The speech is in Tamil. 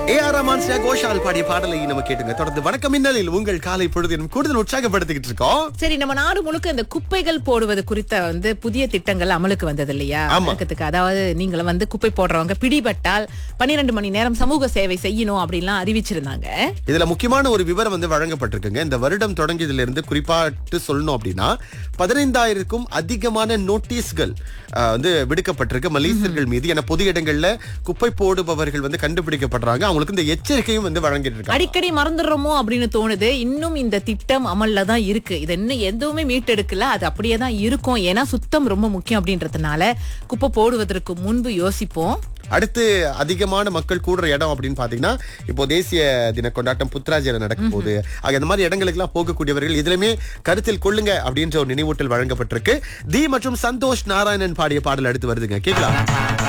ஏ ஆர் ரஹ்மான் ஸ்ரேயா கோஷால் பாடிய பாடலை நம்ம கேட்டுங்க தொடர்ந்து வணக்கம் மின்னலில் உங்கள் காலை பொழுதிலும் கூடுதல் உற்சாகப்படுத்திக்கிட்டு இருக்கோம் சரி நம்ம நாடு முழுக்க இந்த குப்பைகள் போடுவது குறித்த வந்து புதிய திட்டங்கள் அமலுக்கு வந்தது இல்லையா ஆமா. வழக்கத்துக்கு அதாவது நீங்களும் வந்து குப்பை போடுறவங்க பிடிபட்டால் பன்னிரண்டு மணி நேரம் சமூக சேவை செய்யணும் அப்படின்லாம் அறிவிச்சிருந்தாங்க இதுல முக்கியமான ஒரு விவரம் வந்து வழங்கப்பட்டிருக்குங்க இந்த வருடம் தொடங்கியதுல இருந்து குறிப்பாட்டு சொல்லணும் அப்படின்னா பதினைந்தாயிரக்கும் அதிகமான நோட்டீஸ்கள் அஹ், வந்து விடுக்கப்பட்டிருக்கு மலேசியர்கள் மீது என பொது இடங்கள்ல குப்பை போடுபவர்கள் வந்து கண்டுபிடிக்கப்படுறாங்க அவங்களுக்கு இந்த எச்சரிக்கையும் வந்து வழங்கிட்டு இருக்காங்க அடிக்கடி மறந்துடுறோமோ அப்படின்னு தோணுது இன்னும் இந்த திட்டம் அமல்ல தான் இருக்கு இது இன்னும் எதுவுமே மீட்டெடுக்கல அது அப்படியே தான் இருக்கும் ஏன்னா சுத்தம் ரொம்ப முக்கியம் அப்படின்றதுனால குப்பை போடுவதற்கு முன்பு யோசிப்போம் அடுத்து அதிகமான மக்கள் கூடுற இடம் அப்படின்னு பாத்தீங்கன்னா இப்போ தேசிய தின கொண்டாட்டம் புத்ராஜில நடக்கும் போது ஆக இந்த மாதிரி இடங்களுக்கு எல்லாம் போகக்கூடியவர்கள் இதுலயுமே கருத்தில் கொள்ளுங்க அப்படின்ற ஒரு நினைவூட்டல் வழங்கப்பட்டிருக்கு தி மற்றும் சந்தோஷ் நாராயணன் பாடிய பாடல் அடுத்து வருதுங்க கேட்கலாம்